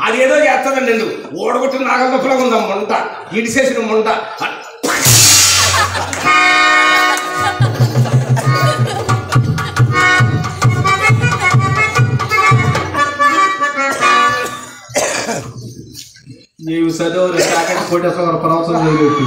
అదేదో చేస్తుందండి ఎందుకు ఓడగొట్టిన నాగలపలాగా ఉందా ముంట ఇడిసేసిన ముంట నీవు చదువు చాకంటి కోటేశ్వర ప్రవచనం చదివి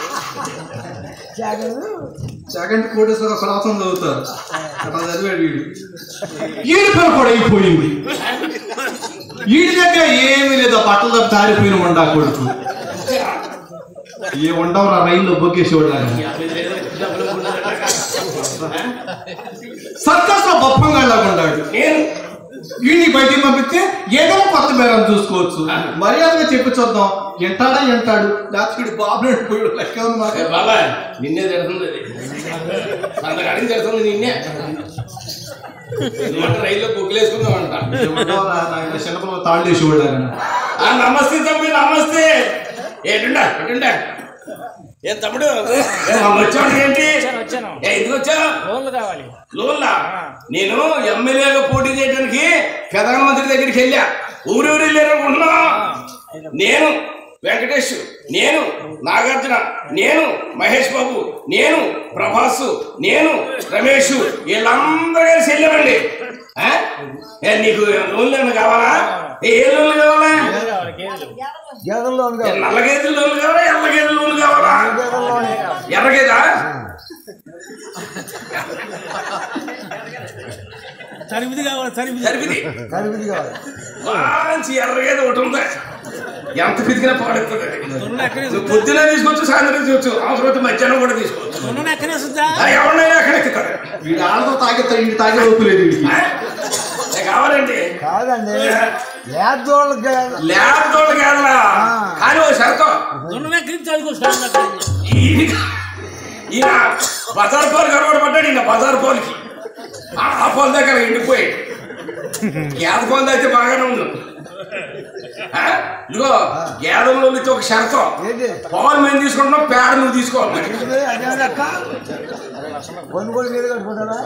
చాకంటి కోటేశ్వర ప్రవచనం చదువుతారు అట్లా చదివాడు వీడు ఈడి పని కూడా అయిపోయింది ఈడి దగ్గర ఏమీ లేదు ఆ బట్టలు తప్ప దారిపోయిన ఉండా కొడుకు ఏ ఉండవరా రైల్లో బొగ్గేసేవాడు సర్కస్ లో బొప్పంగా ఉన్నాడు నేను వీడిని బయటికి పంపిస్తే ఏదో కొత్త బేరం చూసుకోవచ్చు మర్యాదగా చెప్పి చూద్దాం ఎంటాడా ఎంటాడు లేకపోతే వీడు బాబు పోయాడు లెక్క ఉంది మాకు. ఏ బాబా నిన్నే తిడుతుంది అది అంతకాడికి తిడుతుంది నిన్నే నువ్వు రైల్లో బుక్కులేసుకుందామంట ఏమంటావురా, నాయన చిన్నపిల్లలు తాళ్ళు వేసేవాడు ఆయన. ఆ నమస్తే తమ్ముడు నమస్తే ఏంటుండా ఎటుండా ఏం తమ్ముడు వచ్చాడు ఏంటి వచ్చాను ఏ ఎందుకు వచ్చావు రోడ్లు కావాలి లోన్లా నేను ఎమ్మెల్యేగా పోటీ చేయడానికి ప్రధానమంత్రి దగ్గరికి వెళ్ళా ఊరూరు వెళ్ళారనుకుంటున్నా నేను వెంకటేష్ నేను నాగార్జున నేను మహేష్ బాబు నేను ప్రభాస్ నేను రమేష్ వీళ్ళందరూ కలిసి వెళ్ళామండి ఆ? ఏ, నీకు లోన్లు ఏమైనా కావాలా ఏ ఏ లోన్లు కావాలా కావాలి కేజీలు ఏ, నల్ల గేదెల లోన్లు కావాలా ఎర్ర గేదెల లోన్లు కావాలా ఎర్ర గేదా తరిమిది కావాలి తరిమిది సరిపిది మంచి ఎర్రగేది ఒకటి ఉంది ఎంత పితికినా పాడుతుంది దొన్న ఎక్కడ నువ్వు పొద్దునే తీసుకోవచ్చు సాయంత్రం తీసుకోవచ్చు అవసరమైతే మధ్యాహ్నం కూడా తీసుకోవచ్చు దొన్న ఎక్కడ వేస్తుందా ఆ, ఎవరినైనా అక్కడ ఎక్కుతాడు వీడు ఆడతో తాగేస్తాడు ఇంటి తాగే ఒప్పులేదు వీడికి ఆ? ఏ కావాలండి కాదండి లేదోళ్ళకి ల్యాబ్ తోడు కాదలా కానీ ఓ షరతో దొన్న ఎక్కడి నుంచి చదువుకో ఈయన ఈయన బజార్ పోలు కనబడి పడ్డాడు ఈయన బజార్ పోల్కి ఆ పోల్ దగ్గర ఎండిపోయాడు గేద పోల్ అయితే బాగానే ఉంది ఆ? ఇదిగో గేదెలో నుంచి ఒక షరతం ఏంటి పాలు మేము తీసుకుంటున్నాం పేడ నువ్వు తీసుకోవాలి ఇది అదే లెక్క కొనుగోలు మీద కట్టుకుంటారా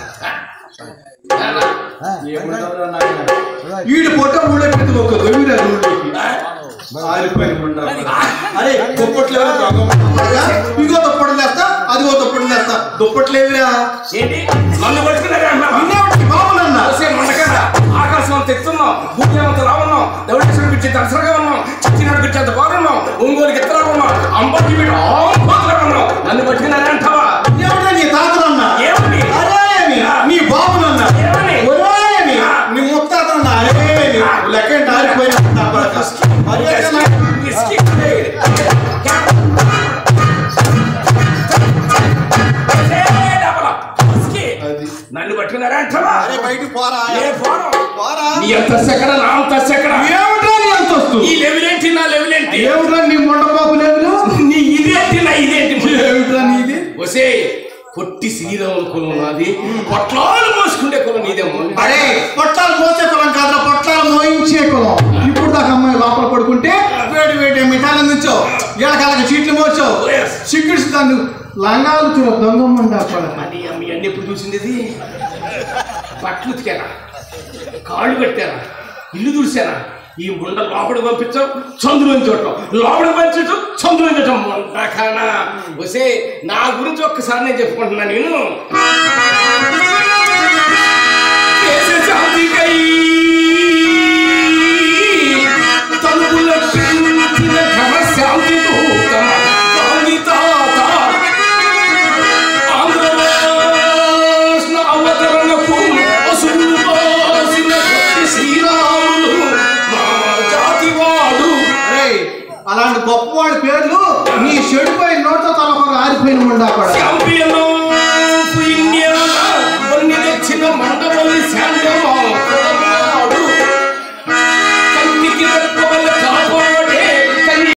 ఆ, ఏమంటావురా నాయన? వీడి పొట్ట ఊళ్ళో పెట్టి ఒక దొంగిరా ఊళ్ళోకి ఆరిపోయిన ఉండ. అరే దుప్పట్లేవు ఇగో దుప్పటి లేస్తా అదిగో దుప్పటి లేస్తా దుప్పట్లేవురా ఏంటి నన్ను పట్టుకున్నారా అన్నావా? నిన్నేమిటి బాబునన్నా చూసే మండకన్నా ఆకాశం తెచ్చున్నాం భూమి అంత రావున్నాం దేవుడేశ్వరం పిచ్చి దర్శనగా ఉన్నాం చిచ్చినాడు పిచ్చి అంత బాగున్నాం ఒంగోలుకి ఎత్తలా ఉన్నాం అంబటి వీడు ఆంబోతులా ఉన్నాం నన్ను పట్టుకున్నారా అంటావా ఎవడా నీ తాతనన్నా ఏమని అరేమి నీ బాబునన్నా ఏమని? ఒరేమి నీ ముత్తాతనన్నా అరేమి లెక్క ఏంటి ఆరిపోయిన నా కొడక. మర్యాదగా నా- విస్కీ. పట్టుకున్నారా అంటావా అరే బయటికి పోరా ఏ పోవడం? పోరా నీ అంత సెక్కడ నా అంత సెక్కడ ఏమిట్రా నీ అంతస్తు ఈ లెవెలేంటి నా లెవెలేంటి ఏమిట్రా నీ మొండబాబు లేవులు నీ ఇదేంటి నా ఇదేంటి ఏమిట్రా నీది ఒసే పొట్టి శ్రీరాముల కులం నాది పొట్లాలు మోసుకుండే కులం నీదేమో అరే పొట్టాలు మోసే కులం కాదురా పొట్టాలు మోయించే కులం ఇప్పుడు దాకా అమ్మాయి లోపల పడుకుంటే వేడి వేడి మిఠాయిలు అందించావు ఏళ్ళకాలకి చీట్లు మోర్చావు Yes. సిగ్గుడిసి దాన్ని లంగాలు చూడ దొంగమ్మండా కూడా అది అమ్మ అన్ని ఎప్పుడు చూసింది ఇది బట్టలు ఉతికారా కాళ్ళు పెట్టారా ఇల్లు తుడిచారా ఈ ముండ లోపలికి పంపించాం చంద్రుని చూడటం లోపలికి పంపించటం చంద్రుని చూడటం మొండకానా వసే నా గురించి ఒక్కసారి నేను చెప్పుకుంటున్నా నేను దేశ శాంతికై తలుపుల పెంచిన ఘన శాంతి దూత గాంధీ తాత ఆంధ్రరాష్ట్ర అవతరణకు అసురులు పోసిన భక్తి శ్రీరాములు మా జాతివాడు అరే అలాంటి గొప్పవాడి పేర్లు నీ చెడిపోయిన నోట్తో తలపగా ఆరిపోయిన ఉండా కూడా చాంపియన్